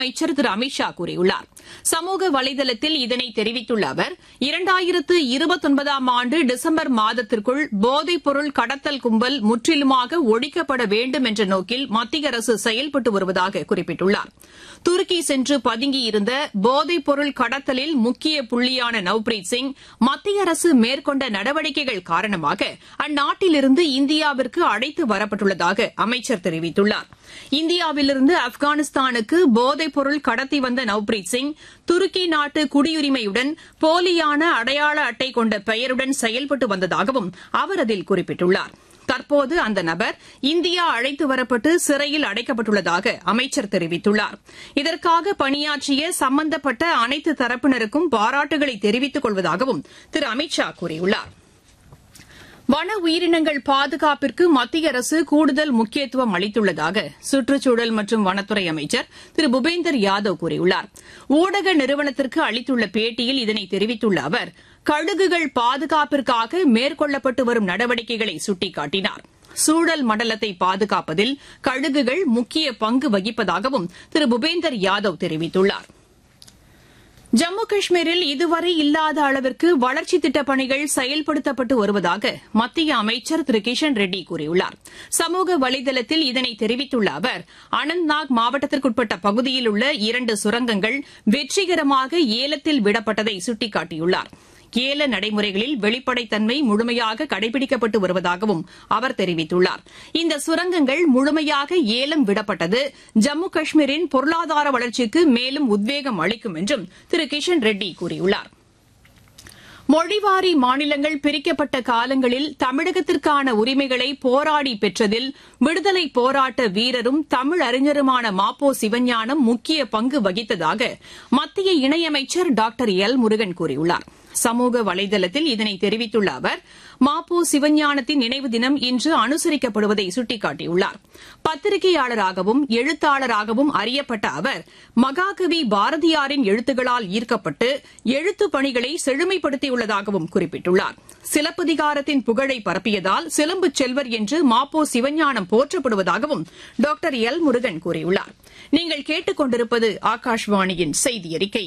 அமைச்சர் திரு அமித்ஷா கூறியுள்ளார் சமூக வலைதளத்தில் இதனை தெரிவித்துள்ள அவர் இரண்டாயிரத்து இருபத்தொன்பதாம் ஆண்டு டிசம்பர் மாதத்திற்குள் போதைப் பொருள் கடத்தல் கும்பல் முற்றிலுமாக ஒழிக்கப்பட வேண்டும் என்ற நோக்கில் மத்திய அரசு செயல்பட்டு வருவதாக குறிப்பிட்டுள்ளார் துருக்கி சென்று பதுங்கியிருந்த போதைப் பொருள் கடத்தலில் முக்கிய புள்ளியான நவ்பிரீத் சிங் மத்திய அரசு மேற்கொண்ட நடவடிக்கைகள் காரணமாக அந்நாட்டிலிருந்து இந்தியாவிற்கு அழைத்து வரப்பட்டுள்ளதாக அமைச்சர் தெரிவித்துள்ளார் இந்தியாவிலிருந்து ஆப்கானிஸ்தானுக்கு போதைப் பொருள் கடத்தி வந்த நவ்பிரீத் சிங் துருக்கி நாட்டு குடியுரிமையுடன் போலியான அடையாள அட்டை கொண்ட பெயருடன் செயல்பட்டு வந்ததாகவும் அவர் அதில் குறிப்பிட்டுள்ளார் தற்போது அந்த நபர் இந்தியா அழைத்து வரப்பட்டு சிறையில் அடைக்கப்பட்டுள்ளதாக அமைச்சர் தெரிவித்துள்ளார் இதற்காக பணியாற்றிய சம்பந்தப்பட்ட அனைத்து தரப்பினருக்கும் பாராட்டுகளை தெரிவித்துக் கொள்வதாகவும் திரு அமித்ஷா கூறியுள்ளார் வன உயிரினங்கள் பாதுகாப்பிற்கு மத்திய அரசு கூடுதல் முக்கியத்துவம் அளித்துள்ளதாக சுற்றுச்சூழல் மற்றும் வனத்துறை அமைச்சர் திரு பூபேந்தர் யாதவ் கூறியுள்ளார் ஊடக நிறுவனத்திற்கு அளித்துள்ள பேட்டியில் இதனை தெரிவித்துள்ள அவர் கழுகுகள் பாதுகாப்பிற்காக மேற்கொள்ளப்பட்டு வரும் நடவடிக்கைகளை சுட்டிக்காட்டினார் சூழல் மண்டலத்தை பாதுகாப்பதில் கழுகுகள் முக்கிய பங்கு வகிப்பதாகவும் திரு பூபேந்தர் யாதவ் தெரிவித்துள்ளாா் ஜம்மு காஷ்மீரில் இதுவரை இல்லாத அளவிற்கு வளர்ச்சித் திட்டப் பணிகள் செயல்படுத்தப்பட்டு வருவதாக மத்திய அமைச்சர் திரு கிஷன் ரெட்டி கூறியுள்ளார் சமூக வலைதளத்தில் இதனை தெரிவித்துள்ள அவர் அனந்த்நாக் மாவட்டத்திற்குட்பட்ட பகுதியில் உள்ள இரண்டு சுரங்கங்கள் வெற்றிகரமாக ஏலத்தில் விடப்பட்டதை சுட்டிக்காட்டியுள்ளார் ஏல நடைமுறைகளில் வெளிப்படைத்தன்மை முழுமையாக கடைபிடிக்கப்பட்டு வருவதாகவும் அவர் தெரிவித்துள்ளார் இந்த சுரங்கங்கள் முழுமையாக ஏலம் விடப்பட்டது ஜம்மு காஷ்மீரின் பொருளாதார வளர்ச்சிக்கு மேலும் உத்வேகம் அளிக்கும் என்றும் திரு கிஷன் ரெட்டி கூறியுள்ளார் மொழிவாரி மாநிலங்கள் பிரிக்கப்பட்ட காலங்களில் தமிழகத்திற்கான உரிமைகளை போராடி பெற்றதில் விடுதலை போராட்ட வீரரும் தமிழ் அறிஞருமான மாப்போ சிவஞானம் முக்கிய பங்கு வகித்ததாக மத்திய இணையமைச்சர் டாக்டர் எல் முருகன் கூறியுள்ளார் சமூக வலைதளத்தில் இதனை தெரிவித்துள்ள அவர் மாப்போ சிவஞானத்தின் நினைவு தினம் இன்று அனுசரிக்கப்படுவதை சுட்டிக்காட்டியுள்ளார் பத்திரிகையாளராகவும் எழுத்தாளராகவும் அறியப்பட்ட அவர் மகாகவி பாரதியாரின் எழுத்துகளால் ஈர்க்கப்பட்டு எழுத்துப் பணிகளை செழுமைப்படுத்தியுள்ளதாகவும் குறிப்பிட்டுள்ளார் சிலப்பதிகாரத்தின் புகழை பரப்பியதால் சிலம்பு செல்வர் என்று மாப்போ சிவஞானம் போற்றப்படுவதாகவும் டாக்டர் எல் முருகன் கூறியுள்ளார் நீங்கள் கேட்டுக் கொண்டிருப்பது ஆகாஷ்வாணியின் செய்தி அறிக்கை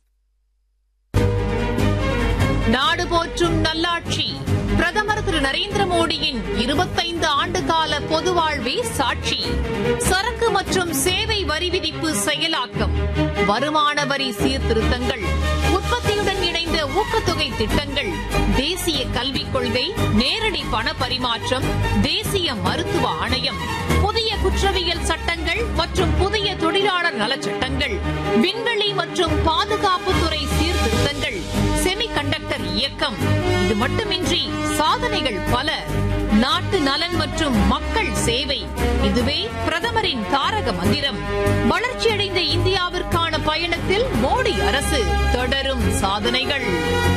நாடு போற்றும் நல்லாட்சி பிரதமர் திரு நரேந்திர மோடியின் இருபத்தைந்து ஆண்டுகால பொது வாழ்வே சாட்சி சரக்கு மற்றும் சேவை வரி விதிப்பு செயலாக்கம் வருமான வரி சீர்திருத்தங்கள் உற்பத்தியுடன் இணைந்த ஊக்கத்தொகை திட்டங்கள் தேசிய கல்விக் கொள்கை நேரடி பண பரிமாற்றம் தேசிய மருத்துவ ஆணையம் புதிய குற்றவியல் சட்டங்கள் மற்றும் புதிய தொழிலாளர் நலச்சட்டங்கள் விண்வெளி மற்றும் பாதுகாப்புத்துறை சீர்திருத்தங்கள் செமி கண்டக்டர் இயக்கம் இது மட்டுமின்றி சாதனைகள் பல நாட்டு நலன் மற்றும் மக்கள் சேவை இதுவே பிரதமரின் தாரக மந்திரம் வளர்ச்சியடைந்த இந்தியாவிற்கான பயணத்தில் மோடி அரசு தொடரும் சாதனைகள்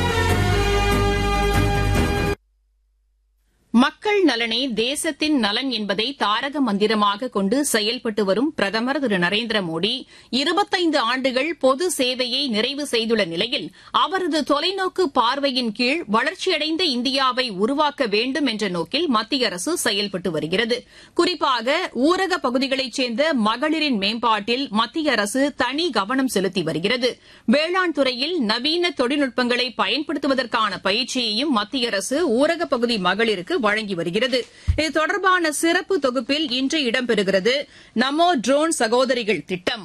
மக்கள் நலனே தேசத்தின் நலன் என்பதை தாரக மந்திரமாக கொண்டு செயல்பட்டு வரும் பிரதமர் திரு நரேந்திர மோடி இருபத்தைந்து ஆண்டுகள் பொது சேவையை நிறைவு செய்துள்ள நிலையில் அவரது தொலைநோக்கு பார்வையின் கீழ் வளர்ச்சியடைந்த இந்தியாவை உருவாக்க வேண்டும் என்ற நோக்கில் மத்திய அரசு செயல்பட்டு வருகிறது குறிப்பாக ஊரக பகுதிகளைச் சேர்ந்த மகளிரின் மேம்பாட்டில் மத்திய அரசு தனி கவனம் செலுத்தி வருகிறது வேளாண் துறையில் நவீன தொழில்நுட்பங்களை பயன்படுத்துவதற்கான பயிற்சியையும் மத்திய அரசு ஊரக பகுதி மகளிருக்கு வழங்கி வருகிறது இது தொடர்பான சிறப்பு தொகுப்பில் இன்று இடம்பெறுகிறது நமோ ட்ரோன் சகோதரிகள் திட்டம்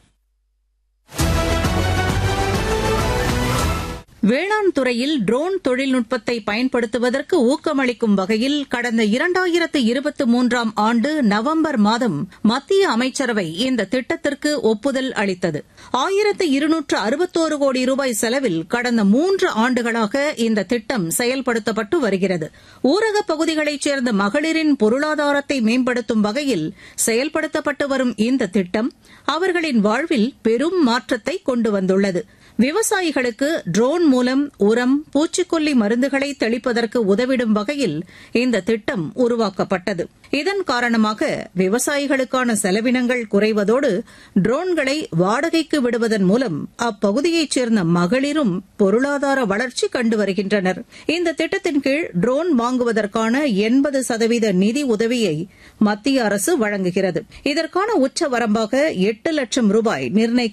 வேளாண் துறையில் ட்ரோன் தொழில்நுட்பத்தை பயன்படுத்துவதற்கு ஊக்கமளிக்கும் வகையில் கடந்த இரண்டாயிரத்து இருபத்தி மூன்றாம் ஆண்டு நவம்பர் மாதம் மத்திய அமைச்சரவை இந்த திட்டத்திற்கு ஒப்புதல் அளித்தது ஆயிரத்து இருநூற்று அறுபத்தோரு கோடி ரூபாய் செலவில் கடந்த மூன்று ஆண்டுகளாக இந்த திட்டம் செயல்படுத்தப்பட்டு வருகிறது ஊரகப் பகுதிகளைச் சேர்ந்த மகளிரின் பொருளாதாரத்தை மேம்படுத்தும் வகையில் செயல்படுத்தப்பட்டு வரும் இந்த திட்டம் அவர்களின் வாழ்வில் பெரும் மாற்றத்தை கொண்டு வந்துள்ளது விவசாயிகளுக்கு ட்ரோன் மூலம் உரம் பூச்சிக்கொல்லி மருந்துகளை தெளிப்பதற்கு உதவிடும் வகையில் இந்த திட்டம் உருவாக்கப்பட்டது இதன் காரணமாக விவசாயிகளுக்கான செலவினங்கள் குறைவதோடு ட்ரோன்களை வாடகைக்கு விடுவதன் மூலம் அப்பகுதியைச் சேர்ந்த மகளிரும் பொருளாதார வளர்ச்சி கண்டு வருகின்றனர் இந்த திட்டத்தின் கீழ் ட்ரோன் வாங்குவதற்கான எண்பது சதவீத நிதி உதவியை மத்திய அரசு வழங்குகிறது இதற்கான உச்ச வரம்பாக எட்டு லட்சம் ரூபாய் நிர்ணயிக்க